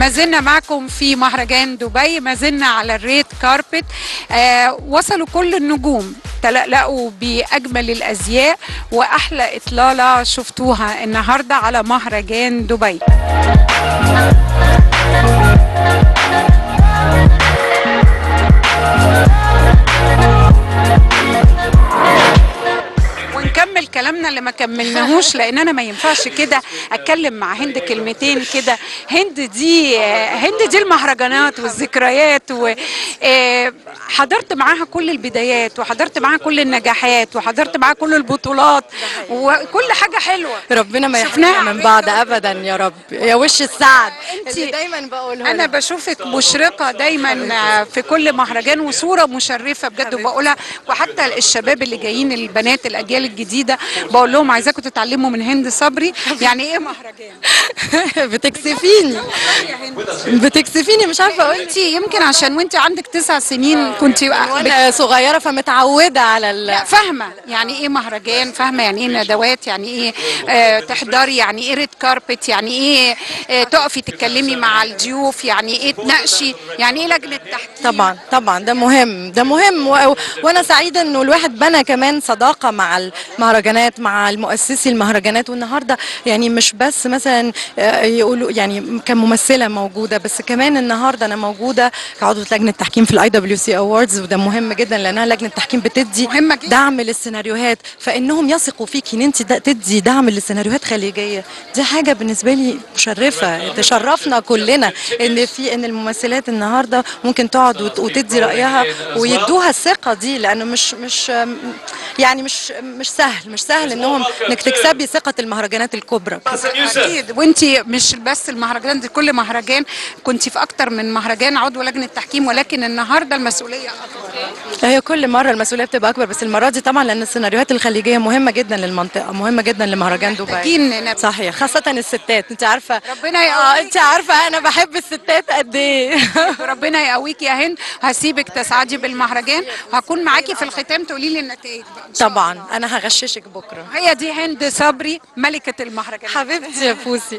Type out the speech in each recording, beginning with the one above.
ما زلنا معكم في مهرجان دبي ما زلنا على الريد كاربت آه وصلوا كل النجوم تلقلقوا بأجمل الأزياء وأحلى إطلالة شفتوها النهاردة على مهرجان دبي ونكمل كلامنا اللي ما كملناهوش لان انا ما ينفعش كده اتكلم مع هند كلمتين كده هند دي هند دي المهرجانات والذكريات وحضرت معاها كل البدايات وحضرت معاها كل النجاحات وحضرت معاها كل البطولات وكل حاجه حلوه ربنا ما شفناها يحرمنا من بعض ابدا يا رب يا وش السعد انت اللي دايما بقوله انا بشوفك مشرقه دايما في كل مهرجان وصوره مشرفه بجد وبقولها وحتى الشباب اللي جايين البنات الاجيال الجديده بقول لهم عايزاكم تتعلموا من هند صبري يعني ايه مهرجان بتكسفيني يا هند بتكسفيني مش عارفه اقول انت يمكن عشان وانت عندك تسع سنين كنت وانا صغيره فمتعوده على ال... فاهمه يعني ايه مهرجان فاهمه يعني ايه ندوات يعني ايه آه تحضري يعني ايه ريد كاربت يعني ايه آه تقفي تتكلمي مع الضيوف يعني ايه تناقشي يعني ايه لجنه تحكيم طبعا طبعا ده مهم ده مهم و... وانا سعيده انه الواحد بنى كمان صداقه مع المهرجانات مع المؤسسي المهرجانات والنهارده يعني مش بس مثلا آه، يقولوا يعني كممثله موجوده بس كمان النهارده انا موجوده كعضوه لجنه تحكيم في الاي دبليو سي اووردز وده مهم جدا لانها لجنه تحكيم بتدي مهمة جدا. دعم للسيناريوهات فانهم يثقوا فيكي ان انت دا- تدي دعم للسيناريوهات خليجيه دي حاجه بالنسبه لي مشرفه تشرفنا كلنا ان في ان الممثلات النهارده ممكن تقعد وت- وتدي رايها ويدوها الثقه دي لانه مش مش يعني مش مش سهل مش سهل انهم انك تكسبي ثقه المهرجانات الكبرى اكيد وانت مش بس المهرجان دي كل مهرجان كنت في اكتر من مهرجان عضو لجنه تحكيم ولكن النهارده المسؤوليه اكبر هي كل مره المسؤوليه بتبقى اكبر بس المره دي طبعا لان السيناريوهات الخليجيه مهمه جدا للمنطقه مهمه جدا لمهرجان دبي محتاجين نب- صحيح خاصه الستات انت عارفه ربنا اه يقويك انت عارفه انا بحب الستات قد ايه ربنا يقويك يا هند هسيبك تسعدي بالمهرجان وهكون معاكي في الختام تقولي لي النتائج بقى إن شاء الله. طبعا انا هغششك بكره هي دي هند صبري ملكه المهرجان حبيبتي يا بوسي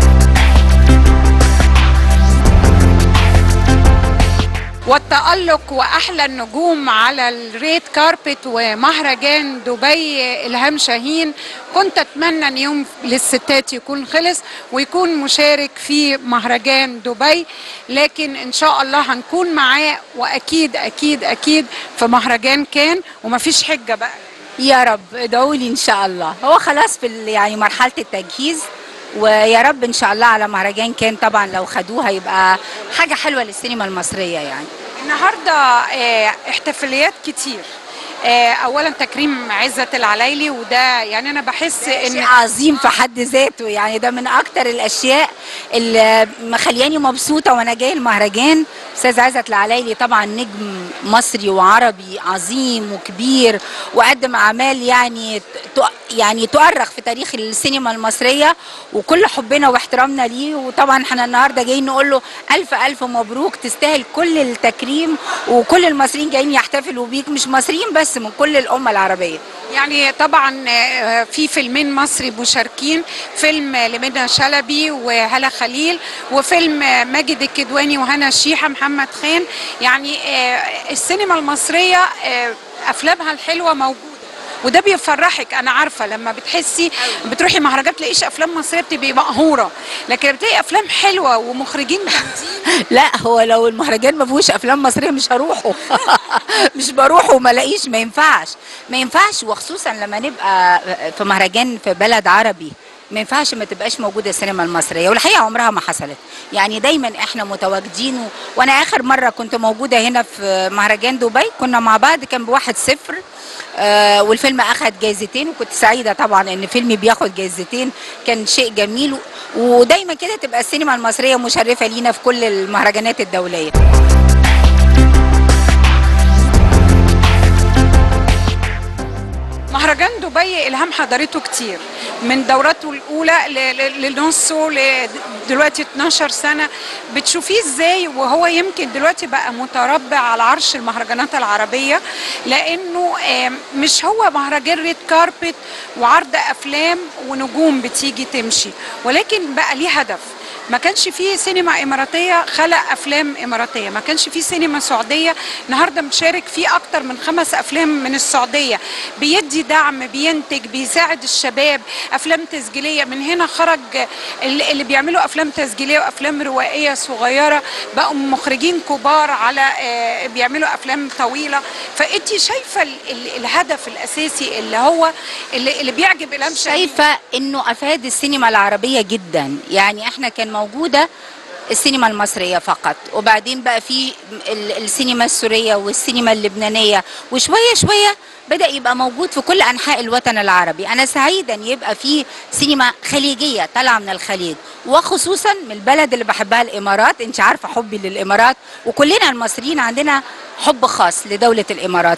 والتألق وأحلى النجوم على الريد كاربت ومهرجان دبي إلهام شاهين كنت أتمنى أن يوم للستات يكون خلص ويكون مشارك في مهرجان دبي لكن إن شاء الله هنكون معاه وأكيد أكيد أكيد في مهرجان كان ومفيش حجة بقى يا رب ادعوا لي ان شاء الله هو خلاص في ال- يعني مرحله التجهيز ويا رب ان شاء الله على مهرجان كان طبعا لو خدوه هيبقى حاجه حلوه للسينما المصريه يعني النهارده آه، احتفاليات كتير آه، اولا تكريم عزت العلايلي وده يعني انا بحس شيء ان عظيم في حد ذاته يعني ده من اكتر الاشياء اللي مخلياني مبسوطه وانا جاي المهرجان استاذ عزت العلايلي طبعا نجم مصري وعربي عظيم وكبير وقدم اعمال يعني ت- يعني تؤرخ في تاريخ السينما المصريه وكل حبنا واحترامنا ليه وطبعا احنا النهارده جايين نقول له الف الف مبروك تستاهل كل التكريم وكل المصريين جايين يحتفلوا بيك مش مصريين بس من كل الامه العربيه يعني طبعا آه، في فيلمين مصري مشاركين فيلم لمنى شلبي وهلا خليل وفيلم آه، ماجد الكدواني وهنا شيحه محمد خان يعني آه، السينما المصريه آه، افلامها الحلوه موجوده وده بيفرحك انا عارفه لما بتحسي بتروحي مهرجان تلاقيش افلام مصريه بتبقي مقهوره لكن بتلاقي افلام حلوه ومخرجين جامدين لا هو لو المهرجان ما فيهوش افلام مصريه مش هروحه مش بروح وما الاقيش ما ينفعش ما ينفعش وخصوصا لما نبقى في مهرجان في بلد عربي ما ينفعش ما تبقاش موجوده السينما المصريه والحقيقه عمرها ما حصلت يعني دايما احنا متواجدين و... وانا اخر مره كنت موجوده هنا في مهرجان دبي كنا مع بعض كان بواحد صفر آه والفيلم اخذ جايزتين وكنت سعيده طبعا ان فيلمي بياخد جايزتين كان شيء جميل و... ودايما كده تبقى السينما المصريه مشرفه لينا في كل المهرجانات الدوليه مهرجان دبي الهام حضرته كتير من دوراته الاولى ل- ل- لنصه ل- دلوقتي 12 سنه بتشوفيه ازاي وهو يمكن دلوقتي بقى متربع على عرش المهرجانات العربيه لانه آم، مش هو مهرجان ريد كاربت وعرض افلام ونجوم بتيجي تمشي ولكن بقى ليه هدف ما كانش فيه سينما اماراتيه خلق افلام اماراتيه ما كانش فيه سينما سعوديه النهارده مشارك فيه اكتر من خمس افلام من السعوديه بيدي دعم بينتج بيساعد الشباب افلام تسجيليه من هنا خرج اللي اللي بيعملوا افلام تسجيليه وافلام روائيه صغيره بقوا مخرجين كبار على آه، بيعملوا افلام طويله فانت شايفه ال- ال- الهدف الاساسي اللي هو اللي, اللي بيعجب الهام شاهين شايفه انه افاد السينما العربيه جدا يعني احنا كان موجوده السينما المصريه فقط وبعدين بقى في ال- السينما السوريه والسينما اللبنانيه وشويه شويه بدا يبقى موجود في كل انحاء الوطن العربي انا سعيده ان يبقى في سينما خليجيه طالعه من الخليج وخصوصا من البلد اللي بحبها الامارات انت عارفه حبي للامارات وكلنا المصريين عندنا حب خاص لدوله الامارات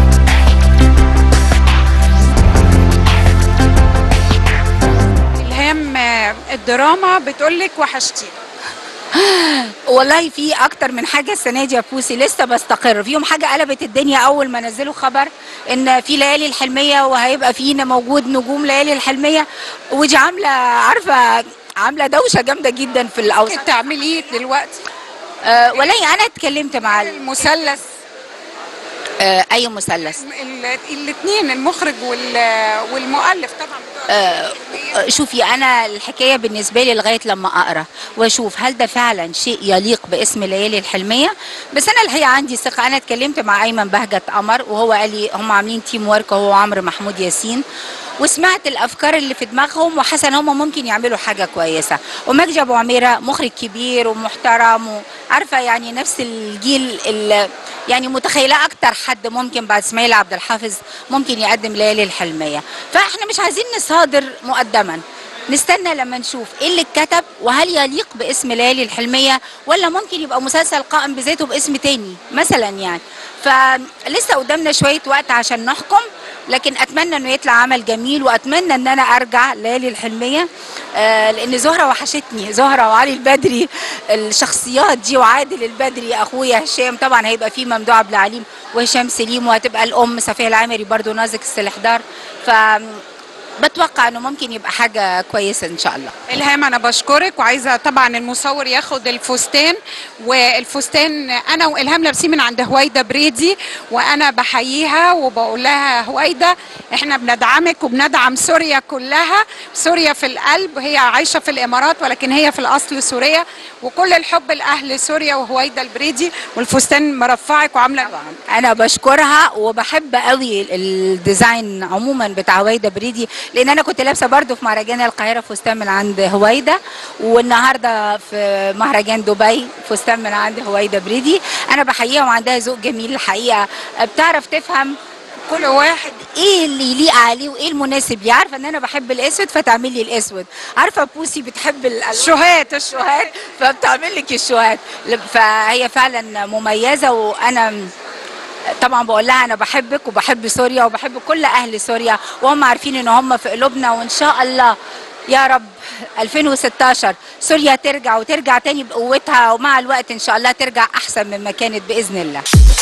الهام آه، الدراما بتقول لك وحشتيني والله في اكتر من حاجه السنه دي يا بوسي لسه بستقر فيهم حاجه قلبت الدنيا اول ما نزلوا خبر ان في ليالي الحلميه وهيبقى فينا موجود نجوم ليالي الحلميه ودي عامله عارفه عامله دوشه جامده جدا في الاوسط ممكن تعمليه دلوقتي أه والله انا اتكلمت مع ال- المثلث أه اي مثلث الاثنين المخرج وال- والمؤلف طبعا بتوع آه، آه، شوفي انا الحكايه بالنسبه لي لغايه لما اقرا واشوف هل ده فعلا شيء يليق باسم ليالي الحلميه بس انا الحقيقه عندي ثقه انا اتكلمت مع ايمن بهجت قمر وهو قال لي هم عاملين تيم ورك هو وعمرو محمود ياسين وسمعت الافكار اللي في دماغهم وحاسه ان هم ممكن يعملوا حاجه كويسه ومجدي ابو عميره مخرج كبير ومحترم وعارفه يعني نفس الجيل اللي يعني متخيله اكتر حد ممكن بعد اسماعيل عبد الحافظ ممكن يقدم ليالي الحلميه فاحنا مش عايزين نصادر مقدما نستنى لما نشوف ايه اللي اتكتب وهل يليق باسم ليالي الحلميه ولا ممكن يبقى مسلسل قائم بذاته باسم تاني مثلا يعني فلسه قدامنا شويه وقت عشان نحكم لكن اتمنى انه يطلع عمل جميل واتمنى ان انا ارجع ليالي الحلميه آه لان زهره وحشتني زهره وعلي البدري الشخصيات دي وعادل البدري اخويا هشام طبعا هيبقى فيه ممدوح عبد العليم وهشام سليم وهتبقى الام صفيه العامري برضو نازك السلحدار ف بتوقع انه ممكن يبقى حاجه كويسه ان شاء الله الهام انا بشكرك وعايزه طبعا المصور ياخد الفستان والفستان انا والهام لابسين من عند هويدا بريدي وانا بحييها وبقول لها هويدا احنا بندعمك وبندعم سوريا كلها سوريا في القلب هي عايشه في الامارات ولكن هي في الاصل سوريه وكل الحب لاهل سوريا وهويدا البريدي والفستان مرفعك وعامله انا بشكرها وبحب قوي الديزاين عموما بتاع هويدا بريدي لان انا كنت لابسه برضو في مهرجان القاهره فستان من عند هويدا والنهارده في مهرجان دبي فستان من عند هويدا بريدي انا بحييها وعندها ذوق جميل الحقيقه بتعرف تفهم كل واحد ايه اللي يليق عليه وايه المناسب ليه عارفه ان انا بحب الاسود فتعمل لي الاسود عارفه بوسي بتحب الشهات الشهات فبتعمل لك الشهات فهي فعلا مميزه وانا طبعا بقول لها انا بحبك وبحب سوريا وبحب كل اهل سوريا وهم عارفين ان هم في قلوبنا وان شاء الله يا رب 2016 سوريا ترجع وترجع تاني بقوتها ومع الوقت ان شاء الله ترجع احسن مما كانت باذن الله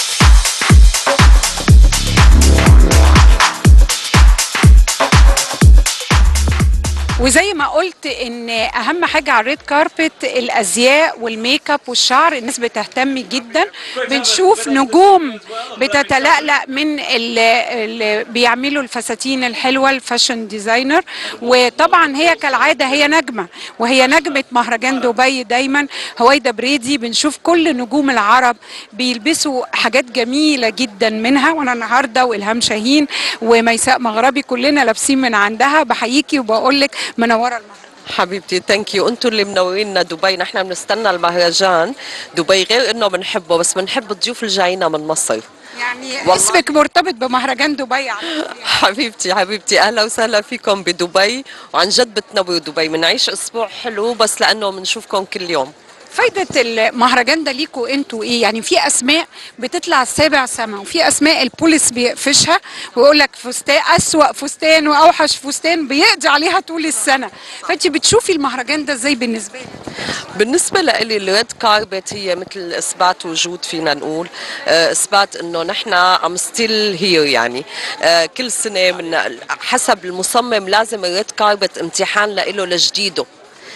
وزي ما قلت ان اهم حاجه على الريد كاربت الازياء والميك اب والشعر الناس بتهتم جدا بنشوف نجوم بتتلألأ من اللي بيعملوا الفساتين الحلوه الفاشن ديزاينر وطبعا هي كالعاده هي نجمه وهي نجمه مهرجان دبي دايما هويدا بريدي بنشوف كل نجوم العرب بيلبسوا حاجات جميله جدا منها وانا النهارده والهام شاهين وميساء مغربي كلنا لابسين من عندها بحييكي وبقول لك منوره المهرجان حبيبتي ثانك يو انتم اللي منورينا دبي نحن بنستنى المهرجان دبي غير انه بنحبه بس بنحب الضيوف اللي جايين من مصر يعني والله. اسمك مرتبط بمهرجان دبي على طول. حبيبتي حبيبتي اهلا وسهلا فيكم بدبي وعن جد بتنوروا دبي بنعيش اسبوع حلو بس لانه بنشوفكم كل يوم فايدة المهرجان ده ليكوا انتوا ايه؟ يعني في اسماء بتطلع السابع سما وفي اسماء البوليس بيقفشها ويقول لك فستان اسوأ فستان واوحش فستان بيقضي عليها طول السنة، فانت بتشوفي المهرجان ده ازاي بالنسبة لك؟ بالنسبة لإلي الريد كاربت هي مثل إثبات وجود فينا نقول آه، إثبات إنه نحن عم ستيل هير يعني آه، كل سنة من حسب المصمم لازم الريد كاربت امتحان لإله لجديده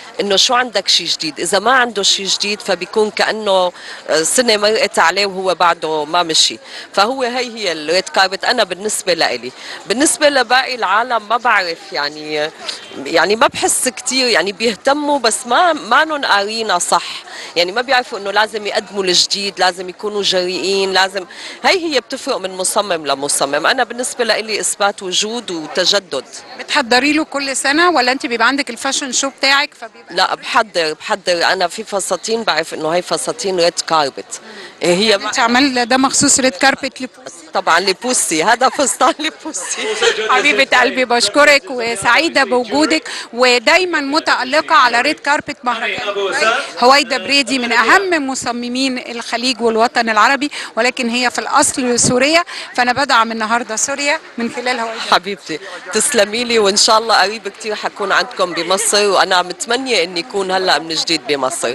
انه شو عندك شيء جديد اذا ما عنده شيء جديد فبيكون كانه آه، سنه مرقت عليه وهو بعده ما مشي فهو هي هي الريد كاربت انا بالنسبه لإلي بالنسبه لباقي العالم ما بعرف يعني يعني ما بحس كتير يعني بيهتموا بس ما ما قارينا صح يعني ما بيعرفوا انه لازم يقدموا الجديد لازم يكونوا جريئين لازم هي هي بتفرق من مصمم لمصمم انا بالنسبه لإلي اثبات وجود وتجدد بتحضري له كل سنه ولا انت بيبقى عندك الفاشن شو بتاعك فبيبقى لا بحضر بحضر انا في فساتين بعرف انه هي فساتين ريد كاربت هي انت عمل ده مخصوص ريد كاربت لبوسي طبعا لبوسي هذا فستان لبوسي حبيبة قلبي بشكرك وسعيدة بوجودك ودايما متألقة على ريد كاربت مهرجان هويدا بريدي من أهم مصممين الخليج والوطن العربي ولكن هي في الأصل سورية فأنا بدعم النهاردة سوريا من خلال هويدا حبيبتي تسلمي لي وان شاء الله قريب كثير حكون عندكم بمصر وانا متمنيه اني اكون هلا من جديد بمصر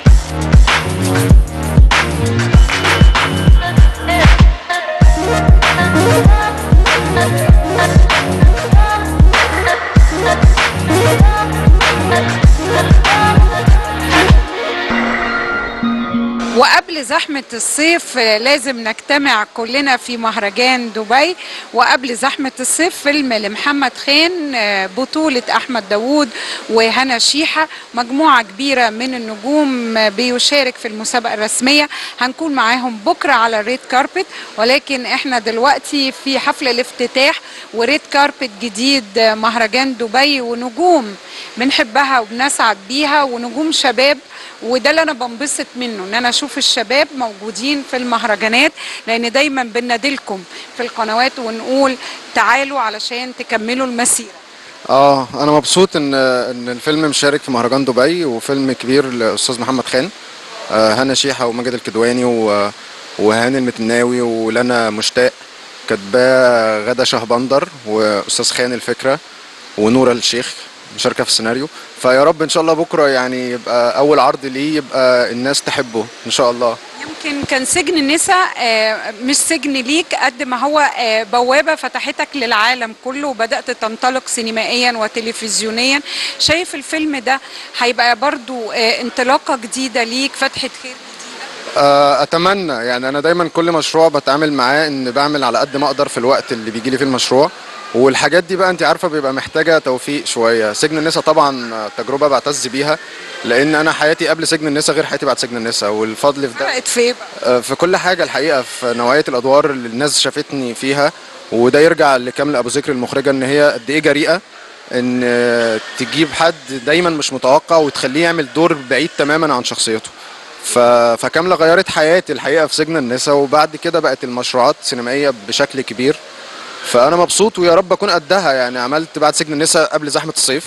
وقبل زحمة الصيف آه، لازم نجتمع كلنا في مهرجان دبي وقبل زحمة الصيف فيلم لمحمد خان آه، بطولة أحمد داوود وهنا شيحة مجموعة كبيرة من النجوم آه، بيشارك في المسابقة الرسمية هنكون معاهم بكرة على الريد كاربت ولكن احنا دلوقتي في حفل الافتتاح وريد كاربت جديد آه، مهرجان دبي ونجوم بنحبها وبنسعد بيها ونجوم شباب وده اللي انا بنبسط منه ان انا اشوف الشباب موجودين في المهرجانات لان دايما بننادلكم في القنوات ونقول تعالوا علشان تكملوا المسيره اه انا مبسوط ان ان الفيلم مشارك في مهرجان دبي وفيلم كبير للاستاذ محمد خان آه هنا شيحه وماجد الكدواني و- وهاني المتناوي ولنا مشتاق كاتباه غدا شهبندر واستاذ خان الفكره ونورة الشيخ مشاركه في السيناريو فيا رب ان شاء الله بكره يعني يبقى اول عرض ليه يبقى الناس تحبه ان شاء الله يمكن كان سجن النساء آه، مش سجن ليك قد ما هو آه، بوابه فتحتك للعالم كله وبدات تنطلق سينمائيا وتلفزيونيا شايف الفيلم ده هيبقى برضو آه، انطلاقه جديده ليك فتحه خير آه، اتمنى يعني انا دايما كل مشروع بتعامل معاه ان بعمل على قد ما اقدر في الوقت اللي بيجي لي فيه المشروع والحاجات دي بقى انت عارفه بيبقى محتاجه توفيق شويه سجن النساء طبعا آه، تجربه بعتز بيها لان انا حياتي قبل سجن النساء غير حياتي بعد سجن النساء والفضل في ده فرقت في إيه بقى؟ آه، في كل حاجه الحقيقه في نوعيه الادوار اللي الناس شافتني فيها وده يرجع لكامل ابو ذكر المخرجه ان هي قد ايه جريئه ان آه، تجيب حد دايما مش متوقع وتخليه يعمل دور بعيد تماما عن شخصيته ف... فكامله غيرت حياتي الحقيقه في سجن النساء وبعد كده بقت المشروعات السينمائيه بشكل كبير فانا مبسوط ويا رب اكون قدها يعني عملت بعد سجن النساء قبل زحمه الصيف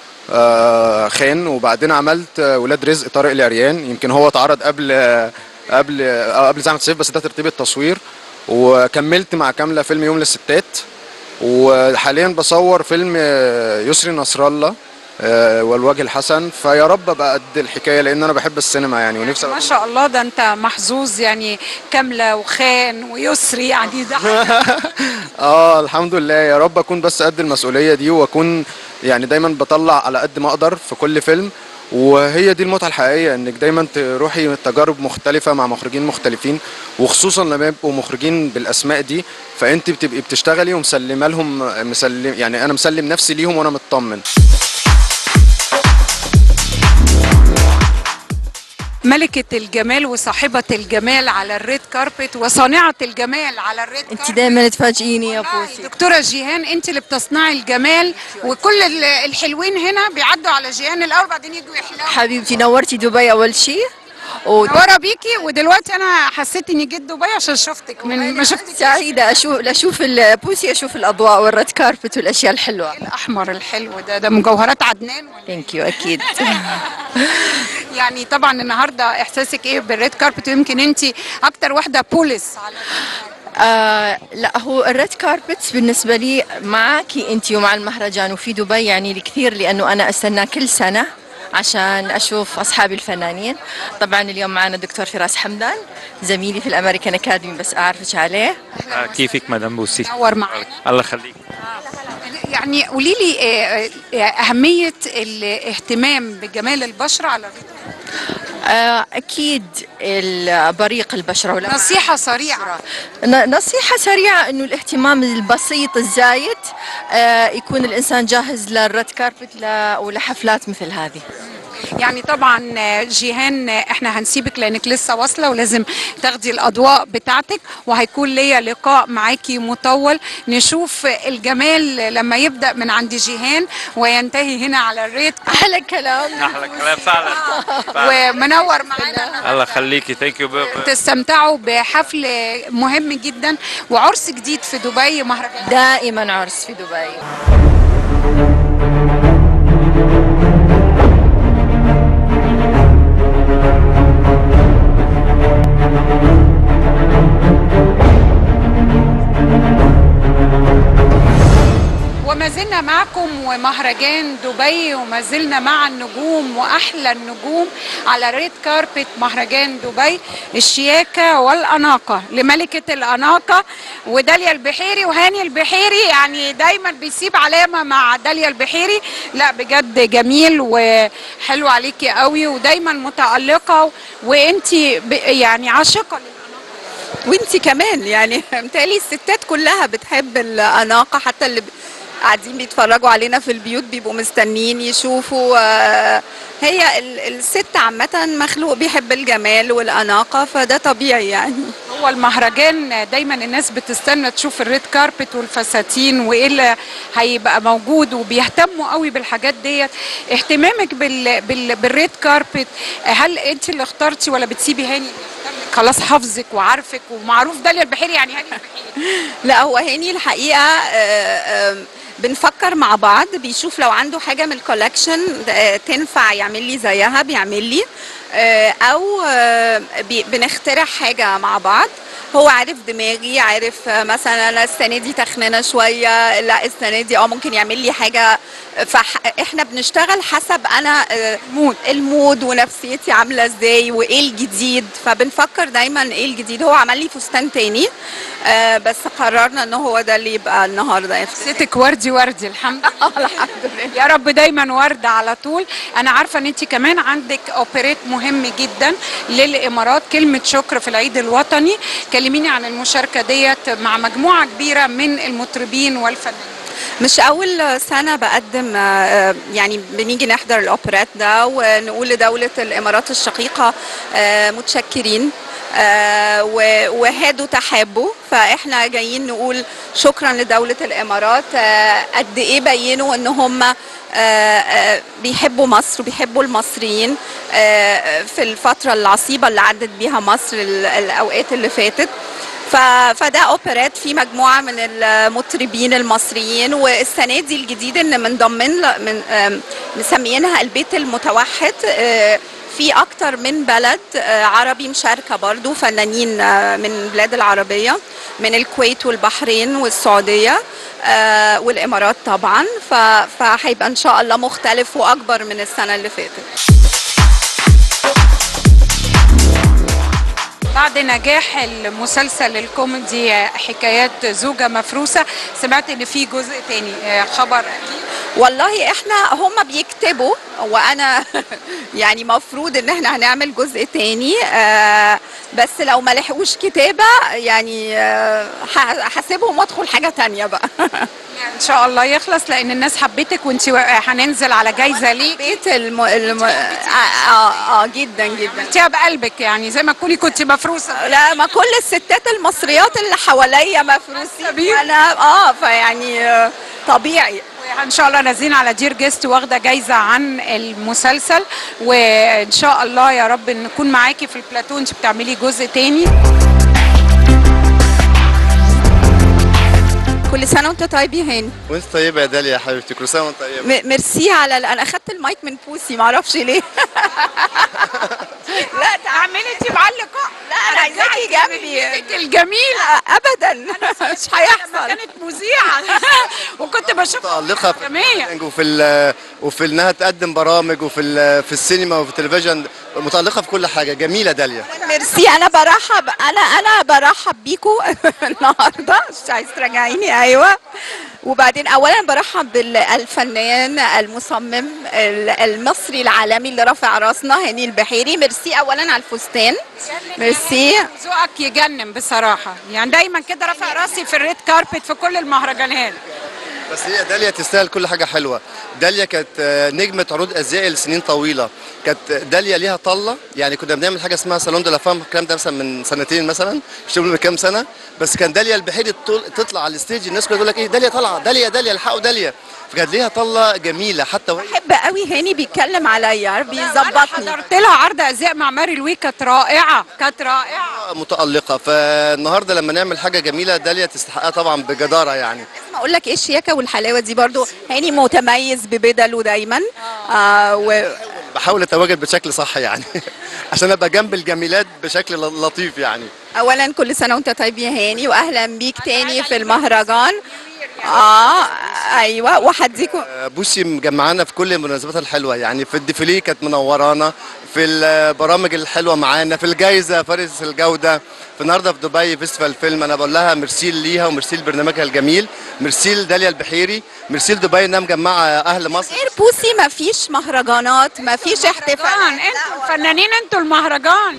آه خان وبعدين عملت آه، ولاد رزق طارق العريان يمكن هو اتعرض قبل آه، قبل آه، قبل زحمه الصيف بس ده ترتيب التصوير وكملت مع كامله فيلم يوم للستات وحاليا بصور فيلم آه، يسري نصر الله آه، والوجه الحسن فيا رب ابقى قد الحكايه لان انا بحب السينما يعني ونفسي ما أبقى- شاء الله ده انت محظوظ يعني كامله وخان ويسري يعني ده اه الحمد لله يا رب اكون بس قد المسؤوليه دي واكون يعني دايما بطلع على قد ما اقدر في كل فيلم وهي دي المتعه الحقيقيه انك دايما تروحي تجارب مختلفه مع مخرجين مختلفين وخصوصا لما يبقوا مخرجين بالاسماء دي فانت بتبقي بتشتغلي ومسلمه لهم مسلم يعني انا مسلم نفسي ليهم وانا مطمن ملكة الجمال وصاحبة الجمال على الريد كاربت وصانعة الجمال على الريد انت كاربت دايما تفاجئيني يا والله بوسي دكتورة جيهان انت اللي بتصنعي الجمال وكل ال- الحلوين هنا بيعدوا على جيهان الاول بعدين يجوا يحلوا حبيبتي نورتي دبي اول شيء و... ورا بيكي ودلوقتي انا حسيت اني جيت دبي عشان شفتك من ما شفتك سعيدة اشوف اشوف ال- بوسي اشوف الاضواء والريد كاربت والاشياء الحلوة الاحمر الحلو ده ده مجوهرات عدنان ولا ثانك يو اكيد يعني طبعا النهارده احساسك ايه بالريد كاربت ويمكن انت اكتر واحده بوليس على آه لا هو الريد كاربت بالنسبة لي معك انت ومع المهرجان وفي دبي يعني الكثير لانه انا استنى كل سنة عشان اشوف اصحابي الفنانين طبعا اليوم معنا الدكتور فراس حمدان زميلي في الامريكان اكاديمي بس اعرفش عليه آه، كيفك مدام بوسي نور معاك الله يخليك يعني قولي لي آه، آه، اهميه الاهتمام بجمال البشره على الريد آه، أكيد ال- بريق البشرة ولا نصيحه سريعه ن- نصيحة سريعة إنه الاهتمام البسيط الزايد آه، يكون الإنسان جاهز للريد كاربت ل- ولحفلات مثل هذه يعني طبعا آه، جيهان آه، احنا هنسيبك لانك لسه واصله ولازم تاخدي الاضواء بتاعتك وهيكون ليا لقاء معاكي مطول نشوف الجمال لما يبدا من عند جيهان وينتهي هنا على الريت أحلى كلام احلى كلام فعلا فعلا. ومنور معانا الله يخليكي ثانك يو تستمتعوا بحفل مهم جدا وعرس جديد في دبي مهرجان دائما عرس في دبي وما زلنا معكم ومهرجان دبي وما زلنا مع النجوم واحلى النجوم على ريد كاربت مهرجان دبي الشياكه والاناقه لملكه الاناقه وداليا البحيري وهاني البحيري يعني دايما بيسيب علامه مع داليا البحيري لا بجد جميل وحلو عليكي قوي ودايما متالقه وانتي ب- يعني عاشقه وانتي كمان يعني متهيألي الستات كلها بتحب الأناقة حتى اللي ب- قاعدين بيتفرجوا علينا في البيوت بيبقوا مستنيين يشوفوا آه، هي ال- الست عامة مخلوق بيحب الجمال والأناقة فده طبيعي يعني هو المهرجان دايما الناس بتستنى تشوف الريد كاربت والفساتين وايه اللي هيبقى موجود وبيهتموا قوي بالحاجات ديت اهتمامك بال... بال... بالريد كاربت هل انت اللي اخترتي ولا بتسيبي هاني اللي يختار لك؟ خلاص حافظك وعارفك ومعروف داليا البحيري يعني هاني البحيري لا هو هاني الحقيقة آه، آه، بنفكر مع بعض بيشوف لو عنده حاجة من الكولكشن آه، تنفع يعمل لي زيها بيعمل لي آه، أو آه، بي- بنخترع حاجة مع بعض هو عارف دماغي عارف آه، مثلا أنا السنة دي تخنانة شوية لا السنة دي اه ممكن يعمل لي حاجة فاحنا بنشتغل حسب انا آه، مود المود ونفسيتي عامله ازاي وايه الجديد فبنفكر دايما ايه الجديد هو عمل لي فستان تاني آه بس قررنا ان هو ده اللي يبقى النهارده يعني ستك وردي وردي الحمد لله الحمد لله يا رب دايما ورده على طول انا عارفه ان انت كمان عندك اوبريت مهم جدا للامارات كلمه شكر في العيد الوطني كلميني عن المشاركه ديت مع مجموعه كبيره من المطربين والفنانين مش اول سنه بقدم آه، يعني بنيجي نحضر الاوبرات ده ونقول لدوله الامارات الشقيقه آه، متشكرين آه، و- وهادوا تحابوا فاحنا جايين نقول شكرا لدوله الامارات آه، قد ايه بينوا ان هم آه، آه، بيحبوا مصر وبيحبوا المصريين آه، في الفتره العصيبه اللي عدت بيها مصر ال- الاوقات اللي فاتت ف... فده اوبرات في مجموعه من المطربين المصريين والسنه دي الجديد ان منضمن ل- من آم، مسميينها البيت المتوحد آه، في اكتر من بلد آه، عربي مشاركه برضو فنانين آه، من البلاد العربيه من الكويت والبحرين والسعوديه آه، والامارات طبعا ف... فهيبقى ان شاء الله مختلف واكبر من السنه اللي فاتت بعد نجاح المسلسل الكوميدي حكايات زوجة مفروسة سمعت ان في جزء تاني آه، خبر اكيد والله احنا هم بيكتبوا وانا يعني مفروض ان احنا هنعمل جزء تاني آه بس لو ما لحقوش كتابه يعني آه ح- هسيبهم وادخل حاجه تانية بقى ان شاء الله يخلص لان الناس حبتك وانت هننزل على جايزة ليك بيت الم... الم... اه اه, آه جدا جدا عملتيها بقلبك يعني زي ما تكوني كنت مفروسة لا ما كل الستات المصريات اللي حواليا مفروسين بيهم. انا اه فيعني آه طبيعي ان شاء الله نازلين على دير جيست واخده جايزه عن المسلسل وان شاء الله يا رب نكون معاكي في البلاتو انت بتعملي جزء تاني كل سنه وانت طيب يا هاني وانت طيبه يا داليا يا حبيبتي كل سنه وانت طيبه م- ميرسي على ال- انا اخدت المايك من بوسي معرفش ليه لا اعملي انت معلقه لا انا عايزاكي جنبي الجميل ابدا مش لما هيحصل كانت مذيعه وكنت بشوفها متألقة في جميع البرنامج وفي ال- وفي انها تقدم برامج وفي ال- في السينما وفي التلفزيون متألقة في كل حاجة جميلة داليا ميرسي انا برحب انا انا برحب بيكو النهارده مش عايز تراجعيني ايوه وبعدين اولا برحب بالفنان المصمم ال- المصري العالمي اللي رافع راسنا هاني البحيري ميرسي اولا على الفستان ميرسي ذوقك يجنن بصراحه يعني دايما كده رافع راسي في الريد كاربت في كل المهرجانات بس هي داليا تستاهل كل حاجة حلوة داليا كانت آه، نجمة عروض أزياء لسنين طويلة كانت داليا ليها طلة يعني كنا بنعمل حاجة اسمها صالون دو لا فام الكلام ده مثلا من سنتين مثلا مش من كام سنة بس كان داليا البحيري تطل- تطلع على الستيج الناس كلها تقول لك ايه داليا طالعة داليا داليا الحقوا داليا فكانت ليها طلة جميلة حتى وهي بحب قوي هاني بيتكلم عليا أنا بيظبطني حضرت لها عرض ازياء مع ماري لوي كانت رائعه كانت رائعه متألقة فالنهاردة لما نعمل حاجة جميلة داليا تستحقها طبعا بجدارة يعني لازم اقول لك ايه الشياكه والحلاوه دي برضو هاني متميز ببدله دايما آه و... بحاول اتواجد بشكل صح يعني عشان ابقى جنب الجميلات بشكل ل- لطيف يعني اولا كل سنه وانت طيب يا هاني واهلا بيك تاني في المهرجان اه ايوه وهديكم بوسي مجمعانا في كل المناسبات الحلوه يعني في الديفيليه كانت منورانا في البرامج الحلوه معانا في الجائزه فارس الجوده في النهارده في دبي فيستيفال فيلم انا بقول لها ميرسي ليها وميرسي لبرنامجها الجميل ميرسي لداليا البحيري ميرسي لدبي انها مجمعه اهل مصر غير بوسي ما فيش مهرجانات ما فيش احتفالات مهرجان انتوا الفنانين انتوا المهرجان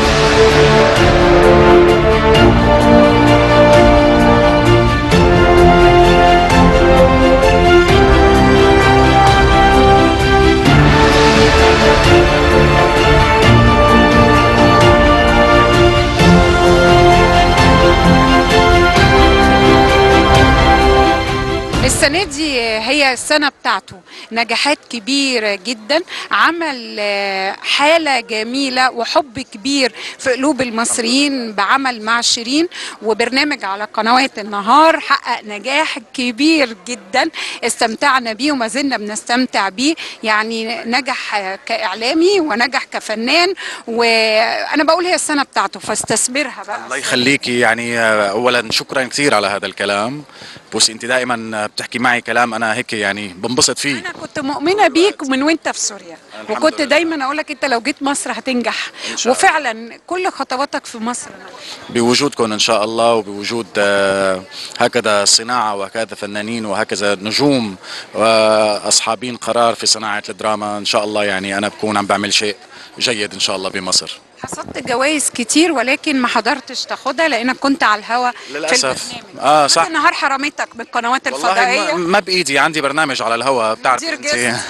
السنة دي هي السنة بتاعته نجاحات كبيرة جدا عمل آه، حالة جميلة وحب كبير في قلوب المصريين بعمل مع شيرين وبرنامج على قنوات النهار حقق نجاح كبير جدا استمتعنا بيه وما زلنا بنستمتع بيه يعني نجح آه، كإعلامي ونجح كفنان وأنا بقول هي السنة بتاعته فاستثمرها بقى الله يخليكي يعني آه، اولا شكرا كثير على هذا الكلام بوسي انت دائما بتحكي معي كلام انا هيك يعني بنبسط فيه انا كنت مؤمنه بيك من وانت في سوريا الحمد وكنت لله. دايما اقول لك انت لو جيت مصر هتنجح إن شاء الله. وفعلا كل خطواتك في مصر بوجودكم ان شاء الله وبوجود آه، هكذا صناعه وهكذا فنانين وهكذا نجوم واصحابين قرار في صناعه الدراما ان شاء الله يعني انا بكون عم بعمل شيء جيد ان شاء الله بمصر حصدت جوائز كتير ولكن ما حضرتش تاخدها لانك كنت على الهوا في للاسف البرنامج اه صح النهار حرمتك من القنوات والله الفضائيه ما, ما بايدي عندي برنامج على الهواء بتعرف مدير انت جسم.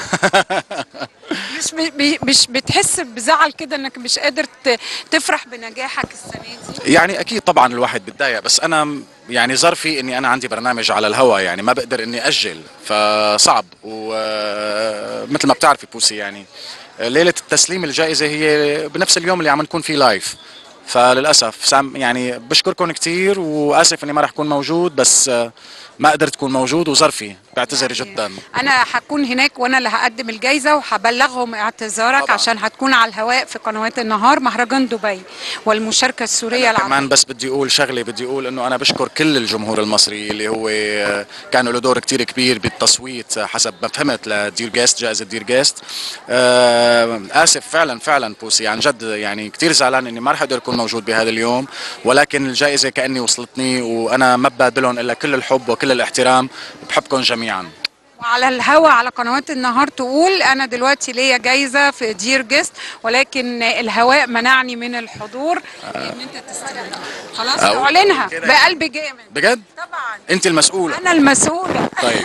مش ب- مش بتحس بزعل كده انك مش قادر ت- تفرح بنجاحك السنه دي يعني اكيد طبعا الواحد بتضايق بس انا م- يعني ظرفي اني انا عندي برنامج على الهوا يعني ما بقدر اني اجل فصعب ومثل ما بتعرفي بوسي يعني ليله التسليم الجائزه هي بنفس اليوم اللي عم نكون فيه لايف فللاسف سام يعني بشكركم كثير واسف اني ما رح اكون موجود بس آه، ما قدرت اكون موجود وظرفي بعتذر جدا انا هكون هناك وانا اللي هقدم الجايزه وهبلغهم اعتذارك طبعاً. عشان هتكون على الهواء في قنوات النهار مهرجان دبي والمشاركه السوريه العربيه كمان بس بدي اقول شغله بدي اقول انه انا بشكر كل الجمهور المصري اللي هو آه، كانوا له دور كتير كبير بالتصويت آه، حسب ما فهمت لدير جيست جائزه دير جيست آه، اسف فعلا فعلا بوسي عن جد يعني كتير زعلان اني ما رح اقدر اكون موجود بهذا اليوم ولكن الجائزه كاني وصلتني وانا ما ببادلهم الا كل الحب وكل الاحترام بحبكم جميعا وعلى الهوا على قنوات النهار تقول انا دلوقتي ليا جايزه في دير جيست ولكن الهواء منعني من الحضور ان انت تستلم خلاص أقول اعلنها كده. بقلب جامد بجد طبعا انت المسؤوله انا المسؤوله طيب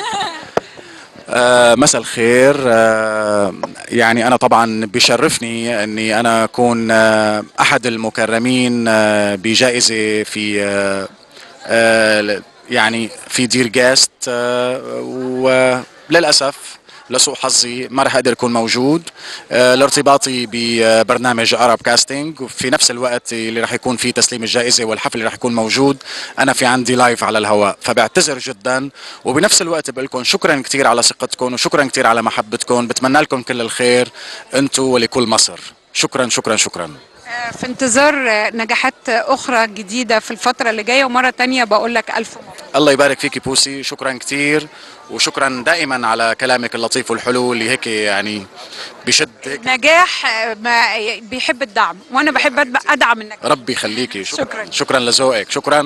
آه مساء الخير آه يعني أنا طبعا بيشرفني أني أنا أكون آه أحد المكرمين آه بجائزة في آه آه يعني في دير جاست آه وللأسف لسوء حظي ما رح اقدر اكون موجود آه، لارتباطي ببرنامج ارب كاستنج وفي نفس الوقت اللي رح يكون فيه تسليم الجائزه والحفل اللي رح يكون موجود انا في عندي لايف على الهواء فبعتذر جدا وبنفس الوقت بقول لكم شكرا كثير على ثقتكم وشكرا كثير على محبتكم بتمنى لكم كل الخير انتم ولكل مصر شكرا شكرا شكرا في انتظار نجاحات اخرى جديده في الفتره اللي جايه ومره تانية بقول لك الف مبروك الله يبارك فيكي بوسي شكرا كتير وشكرا دائما على كلامك اللطيف والحلو اللي هيك يعني بشد هيك نجاح ما بيحب الدعم وانا بحب أدب- ادعم النجاح ربي يخليكي شكرا شكراً. شكرا لذوقك شكرا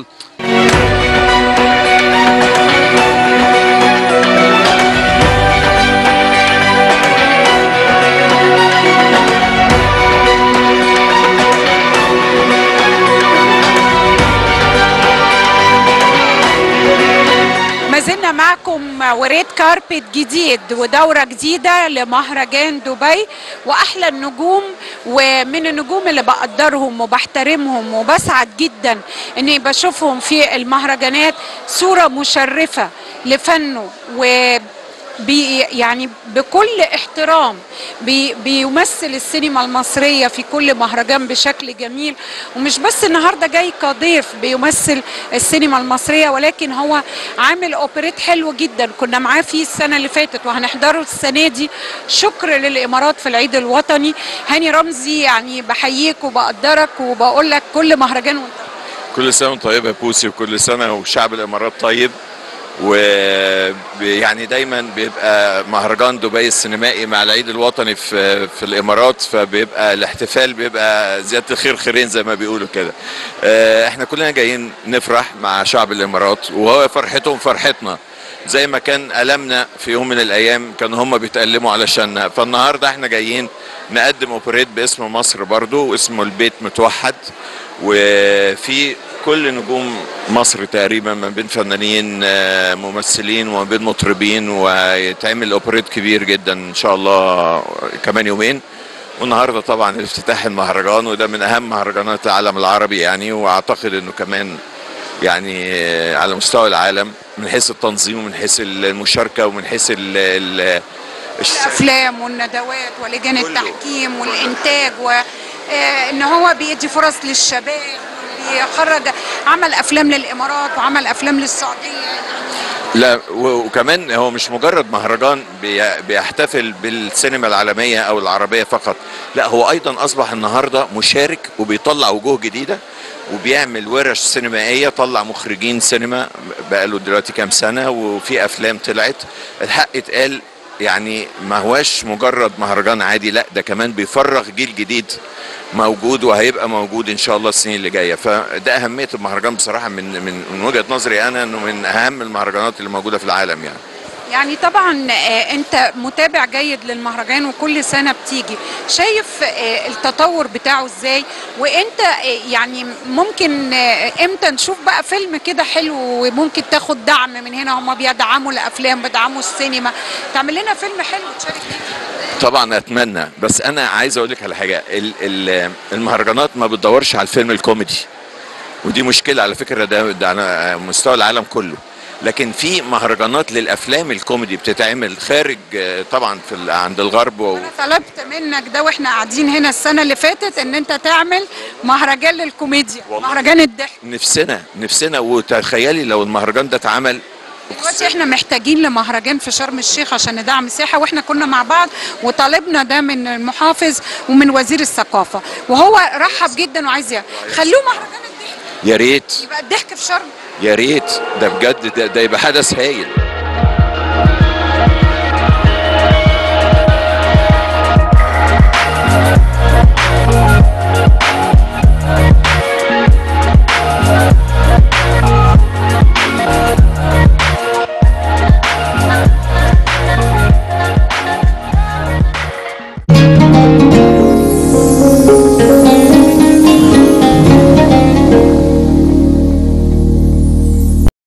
ما زلنا معكم وريد كاربت جديد ودورة جديدة لمهرجان دبي وأحلى النجوم ومن النجوم اللي بقدرهم وبحترمهم وبسعد جدا إني بشوفهم في المهرجانات صورة مشرفة لفنه و بي يعني بكل احترام بي بيمثل السينما المصرية في كل مهرجان بشكل جميل ومش بس النهاردة جاي كضيف بيمثل السينما المصرية ولكن هو عامل اوبريت حلو جدا كنا معاه فيه السنة اللي فاتت وهنحضره السنة دي شكر للإمارات في العيد الوطني هاني رمزي يعني بحييك وبقدرك وبقول لك كل مهرجان وانت كل سنه وانت طيب يا بوسي وكل سنه وشعب الامارات طيب و يعني دايما بيبقى مهرجان دبي السينمائي مع العيد الوطني في في الامارات فبيبقى الاحتفال بيبقى زياده الخير خيرين زي ما بيقولوا كده آه، احنا كلنا جايين نفرح مع شعب الامارات وهو فرحتهم فرحتنا زي ما كان ألمنا في يوم من الأيام كانوا هم بيتألموا علشاننا فالنهاردة احنا جايين نقدم اوبريت باسم مصر برضو واسمه البيت متوحد وفي كل نجوم مصر تقريبا ما بين فنانين آه، ممثلين وما بين مطربين ويتعمل اوبريت كبير جدا ان شاء الله كمان يومين والنهارده طبعا افتتاح المهرجان وده من اهم مهرجانات العالم العربي يعني واعتقد انه كمان يعني آه، على مستوى العالم من حيث التنظيم ومن حيث المشاركه ومن حيث ال ال الش- الافلام والندوات ولجان كله. التحكيم والانتاج وان هو بيدي فرص للشباب بيخرج عمل افلام للامارات وعمل افلام للسعوديه لا و- وكمان هو مش مجرد مهرجان بي- بيحتفل بالسينما العالمية أو العربية فقط لا هو أيضا أصبح النهاردة مشارك وبيطلع وجوه جديدة وبيعمل ورش سينمائية طلع مخرجين سينما بقاله دلوقتي كام سنة وفي أفلام طلعت الحق اتقال يعني ما هواش مجرد مهرجان عادي لا ده كمان بيفرغ جيل جديد موجود وهيبقى موجود ان شاء الله السنين اللي جايه فده اهميه المهرجان بصراحه من من من وجهه نظري انا انه من اهم المهرجانات اللي موجوده في العالم يعني يعني طبعا آه، انت متابع جيد للمهرجان وكل سنه بتيجي شايف آه، التطور بتاعه ازاي وانت آه، يعني ممكن آه، امتى نشوف بقى فيلم كده حلو وممكن تاخد دعم من هنا هم بيدعموا الافلام بيدعموا السينما تعمل لنا فيلم حلو تشارك فيه طبعا اتمنى بس انا عايز اقول لك على حاجه ال- ال- المهرجانات ما بتدورش على الفيلم الكوميدي ودي مشكله على فكره ده, ده على مستوى العالم كله لكن في مهرجانات للافلام الكوميدي بتتعمل خارج آه، طبعا في ال- عند الغرب و... طلبت منك ده واحنا قاعدين هنا السنه اللي فاتت ان انت تعمل مهرجان للكوميديا والله. مهرجان الضحك نفسنا نفسنا وتخيلي لو المهرجان ده اتعمل دلوقتي احنا محتاجين لمهرجان في شرم الشيخ عشان ندعم السياحه واحنا كنا مع بعض وطالبنا ده من المحافظ ومن وزير الثقافه وهو رحب جدا وعايز يعمل. خلوه مهرجان يا ريت يبقى الضحك في شرم يا ريت ده بجد ده, ده يبقى حدث هايل